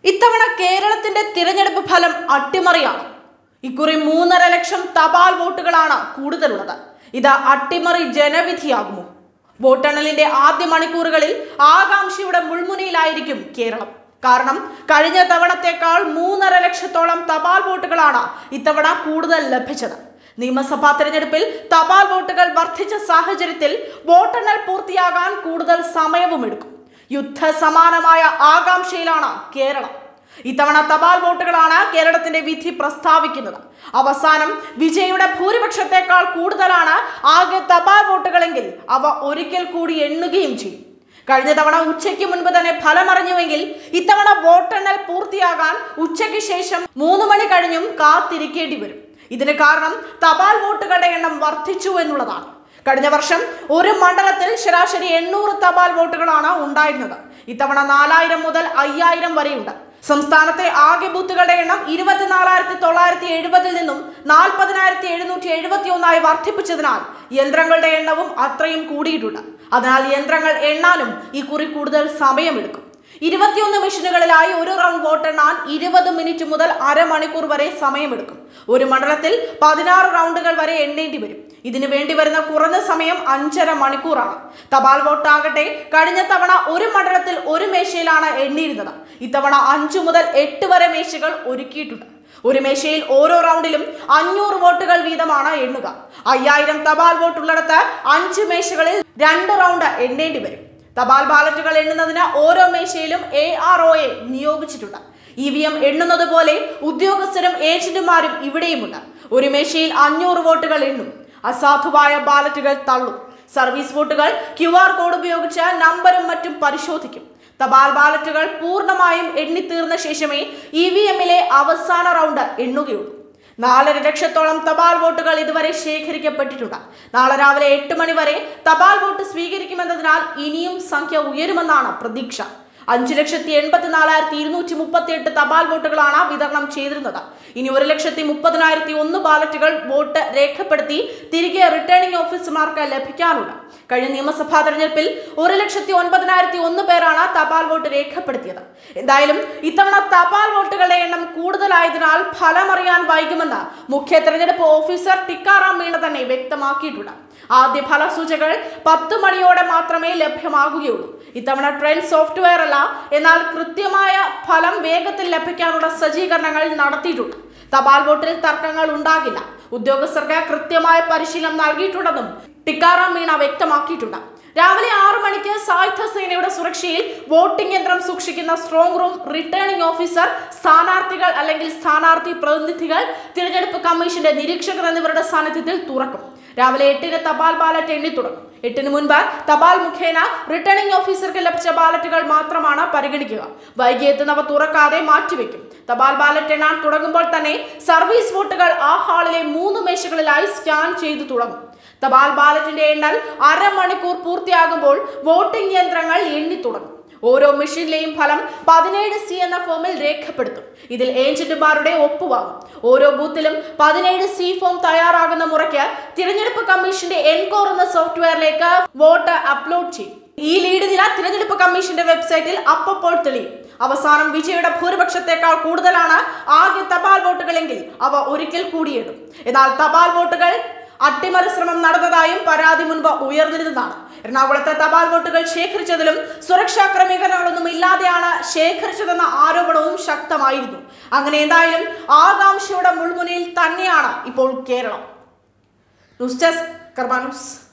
ഇത്തവണ കേരളത്തിന്റെ തിരഞ്ഞെടുപ്പ് ഫലം അട്ടിമറിയാണ് ഇക്കുറി മൂന്നര ലക്ഷം തപാൽ വോട്ടുകളാണ് കൂടുതലുള്ളത് ഇത് അട്ടിമറി ജനവിധിയാകുമോ വോട്ടെണ്ണലിന്റെ ആദ്യ മണിക്കൂറുകളിൽ ആകാംക്ഷയുടെ മുൾമുനയിലായിരിക്കും കേരളം കാരണം കഴിഞ്ഞ തവണത്തേക്കാൾ മൂന്നര ലക്ഷത്തോളം തപാൽ വോട്ടുകളാണ് ഇത്തവണ കൂടുതൽ ലഭിച്ചത് നിയമസഭാ തെരഞ്ഞെടുപ്പിൽ തപാൽ വോട്ടുകൾ വർദ്ധിച്ച സാഹചര്യത്തിൽ വോട്ടെണ്ണൽ പൂർത്തിയാകാൻ കൂടുതൽ സമയവും എടുക്കും യുദ്ധസമാനമായ ആകാംക്ഷയിലാണ് കേരളം ഇത്തവണ തപാൽ വോട്ടുകളാണ് കേരളത്തിന്റെ വിധി പ്രസ്താവിക്കുന്നത് അവസാനം വിജയുടെ ഭൂരിപക്ഷത്തെക്കാൾ കൂടുതലാണ് ആകെ തപാൽ വോട്ടുകളെങ്കിൽ അവ ഒരിക്കൽ കൂടി എണ്ണുകയും ചെയ്യും കഴിഞ്ഞ തവണ ഉച്ചയ്ക്ക് മുൻപ് തന്നെ ഫലമറിഞ്ഞുവെങ്കിൽ ഇത്തവണ വോട്ടെണ്ണൽ പൂർത്തിയാകാൻ ഉച്ചയ്ക്ക് ശേഷം മൂന്ന് മണി കഴിഞ്ഞും കാത്തിരിക്കേണ്ടി വരും ഇതിന് കാരണം തപാൽ വോട്ടുകളുടെ എണ്ണം വർദ്ധിച്ചു എന്നുള്ളതാണ് കഴിഞ്ഞ വർഷം ഒരു മണ്ഡലത്തിൽ ശരാശരി എണ്ണൂറ് തപാൽ വോട്ടുകളാണ് ഉണ്ടായിരുന്നത് ഇത്തവണ നാലായിരം മുതൽ അയ്യായിരം വരെയുണ്ട് സംസ്ഥാനത്തെ ആകെ ബൂത്തുകളുടെ എണ്ണം ഇരുപത്തിനാലായിരത്തി തൊള്ളായിരത്തി എഴുപതിൽ നിന്നും നാൽപ്പതിനായിരത്തി എഴുന്നൂറ്റി എഴുപത്തി ഒന്നായി വർദ്ധിപ്പിച്ചതിനാൽ യന്ത്രങ്ങളുടെ എണ്ണവും അത്രയും കൂടിയിട്ടുണ്ട് അതിനാൽ യന്ത്രങ്ങൾ എണ്ണാനും ഈ കുറി കൂടുതൽ സമയമെടുക്കും ഇരുപത്തിയൊന്ന് മെഷീനുകളിലായി ഒരു റൗണ്ട് വോട്ടെണ്ണാൻ ഇരുപത് മിനിറ്റ് മുതൽ അരമണിക്കൂർ വരെ സമയമെടുക്കും ഒരു മണ്ഡലത്തിൽ പതിനാറ് റൗണ്ടുകൾ വരെ എണ്ണേണ്ടി വരും ഇതിനു വേണ്ടി വരുന്ന കുറഞ്ഞ സമയം അഞ്ചര മണിക്കൂറാണ് തപാൽ വോട്ടാകട്ടെ കഴിഞ്ഞ തവണ ഒരു മണ്ഡലത്തിൽ ഒരു മേശയിലാണ് എണ്ണിയിരുന്നത് ഇത്തവണ അഞ്ചു മുതൽ എട്ട് വരെ മേശകൾ ഒരുക്കിയിട്ടുണ്ട് ഒരു മേശയിൽ ഓരോ റൗണ്ടിലും അഞ്ഞൂറ് വോട്ടുകൾ വീതമാണ് എണ്ണുക അയ്യായിരം തപാൽ വോട്ടുള്ളിടത്ത് അഞ്ച് മേശകളിൽ രണ്ട് റൗണ്ട് എണ്ണേണ്ടി വരും തപാൽ ബാലറ്റുകൾ എണ്ണുന്നതിന് ഓരോ മേശയിലും എ ആർ ഒയെ നിയോഗിച്ചിട്ടുണ്ട് ഇ വി എം എണ്ണുന്നത് പോലെ ഉദ്യോഗസ്ഥരും ഏജന്റുമാരും ഇവിടെയുമുണ്ട് ഒരു മേശയിൽ അഞ്ഞൂറ് വോട്ടുകൾ എണ്ണും അസാധുവായ ബാലറ്റുകൾ തള്ളും സർവീസ് വോട്ടുകൾ ക്യു ആർ കോഡ് ഉപയോഗിച്ച് നമ്പറും മറ്റും പരിശോധിക്കും തപാൽ ബാലറ്റുകൾ പൂർണ്ണമായും എണ്ണിത്തീർന്ന ശേഷമേ ഇ വി എമ്മിലെ അവസാന റൗണ്ട് എണ്ണുകയുള്ളൂ നാലര ലക്ഷത്തോളം തപാൽ വോട്ടുകൾ ഇതുവരെ ശേഖരിക്കപ്പെട്ടിട്ടുണ്ട് നാളെ രാവിലെ എട്ട് മണി വരെ തപാൽ വോട്ട് സ്വീകരിക്കുമെന്നതിനാൽ ഇനിയും സംഖ്യ ഉയരുമെന്നാണ് പ്രതീക്ഷ അഞ്ചു ലക്ഷത്തി എൺപത്തിനാലായിരത്തി ഇരുന്നൂറ്റി മുപ്പത്തി എട്ട് തപാൽ വോട്ടുകളാണ് വിതരണം ചെയ്തിരുന്നത് ഇനി ഒരു ലക്ഷത്തി മുപ്പതിനായിരത്തി ഒന്ന് ബാലറ്റുകൾ വോട്ട് രേഖപ്പെടുത്തി തിരികെ റിട്ടേണിംഗ് ഓഫീസർമാർക്ക് ലഭിക്കാനുണ്ട് കഴിഞ്ഞ നിയമസഭാ തെരഞ്ഞെടുപ്പിൽ ഒരു ലക്ഷത്തി ഒൻപതിനായിരത്തി ഒന്ന് പേരാണ് തപാൽ വോട്ട് രേഖപ്പെടുത്തിയത് എന്തായാലും ഇത്തവണ തപാൽ വോട്ടുകളുടെ എണ്ണം കൂടുതലായതിനാൽ ഫലമറിയാൻ വൈകുമെന്ന് മുഖ്യ തെരഞ്ഞെടുപ്പ് ഓഫീസർ ടിക്കാറാം മീണ തന്നെ വ്യക്തമാക്കിയിട്ടുണ്ട് ആദ്യ ഫലസൂചകൾ പത്ത് മണിയോടെ മാത്രമേ ലഭ്യമാകുകയുള്ളൂ ഇത്തവണ ട്രെൻഡ് സോഫ്റ്റ്വെയർ അല്ല എന്നാൽ കൃത്യമായ ഫലം വേഗത്തിൽ ലഭിക്കാനുള്ള സജ്ജീകരണങ്ങൾ നടത്തിയിട്ടുണ്ട് തപാൽ വോട്ടിൽ തർക്കങ്ങൾ ഉണ്ടാകില്ല ഉദ്യോഗസ്ഥർക്ക് കൃത്യമായ പരിശീലനം നൽകിയിട്ടുണ്ടെന്നും ടിക്കാറാം മീണ വ്യക്തമാക്കിയിട്ടുണ്ട് രാവിലെ ആറു മണിക്ക് സായുധ സേനയുടെ സുരക്ഷയിൽ വോട്ടിംഗ് യന്ത്രം സൂക്ഷിക്കുന്ന സ്ട്രോങ് റൂം റിട്ടേണിംഗ് ഓഫീസർ സ്ഥാനാർത്ഥികൾ അല്ലെങ്കിൽ സ്ഥാനാർത്ഥി പ്രതിനിധികൾ തിരഞ്ഞെടുപ്പ് കമ്മീഷന്റെ നിരീക്ഷകർ എന്നിവരുടെ സാന്നിധ്യത്തിൽ തുറക്കും രാവിലെ എട്ടിന് തപാൽ ബാലറ്റ് എണ്ണി തുടങ്ങും എട്ടിന് മുൻപ് തപാൽ മുഖേന റിട്ടേണിംഗ് ഓഫീസർക്ക് ലഭിച്ച ബാലറ്റുകൾ മാത്രമാണ് പരിഗണിക്കുക വൈകി എത്തുന്നവ തുറക്കാതെ മാറ്റിവെക്കും തപാൽ ബാലറ്റ് എണ്ണാൻ തുടങ്ങുമ്പോൾ തന്നെ സർവീസ് വോട്ടുകൾ ആ ഹാളിലെ മൂന്ന് മേശകളിലായി സ്കാൻ ചെയ്തു തുടങ്ങും തപാൽ ബാലറ്റിന്റെ എണ്ണൽ അരമണിക്കൂർ പൂർത്തിയാകുമ്പോൾ വോട്ടിംഗ് യന്ത്രങ്ങൾ എണ്ണി തുടങ്ങും ഓരോ മെഷീനിലെയും ഫലം പതിനേഴ് സി എന്ന ഫോമിൽ രേഖപ്പെടുത്തും ഇതിൽ ഏജന്റുമാരുടെ ഒപ്പുവാങ്ങും ഓരോ ബൂത്തിലും പതിനേഴ് സി ഫോം തയ്യാറാകുന്ന മുറയ്ക്ക് തിരഞ്ഞെടുപ്പ് കമ്മീഷന്റെ എൻകോർ എന്ന സോഫ്റ്റ്വെയറിലേക്ക് വോട്ട് അപ്ലോഡ് ചെയ്യും ഈ ലീഡ് നില തിരഞ്ഞെടുപ്പ് കമ്മീഷന്റെ വെബ്സൈറ്റിൽ അപ്പപ്പോൾ തെളിയും അവസാനം വിജയുടെ ഭൂരിപക്ഷത്തെക്കാൾ കൂടുതലാണ് ആകെ തപാൽ വോട്ടുകളെങ്കിൽ അവ ഒരിക്കൽ കൂടിയിടും എന്നാൽ തപാൽ വോട്ടുകൾ അട്ടിമറി ശ്രമം നടന്നതായും പരാതി മുൻപ് ഉയർന്നിരുന്നതാണ് എറണാകുളത്തെ തപാൽ വോട്ടുകൾ ശേഖരിച്ചതിലും സുരക്ഷാ ക്രമീകരണങ്ങളൊന്നും ഇല്ലാതെയാണ് ശേഖരിച്ചതെന്ന ആരോപണവും ശക്തമായിരുന്നു അങ്ങനെ എന്തായാലും ആകാംക്ഷയുടെ മുൾമുനയിൽ തന്നെയാണ് ഇപ്പോൾ Keralam news desk Karma news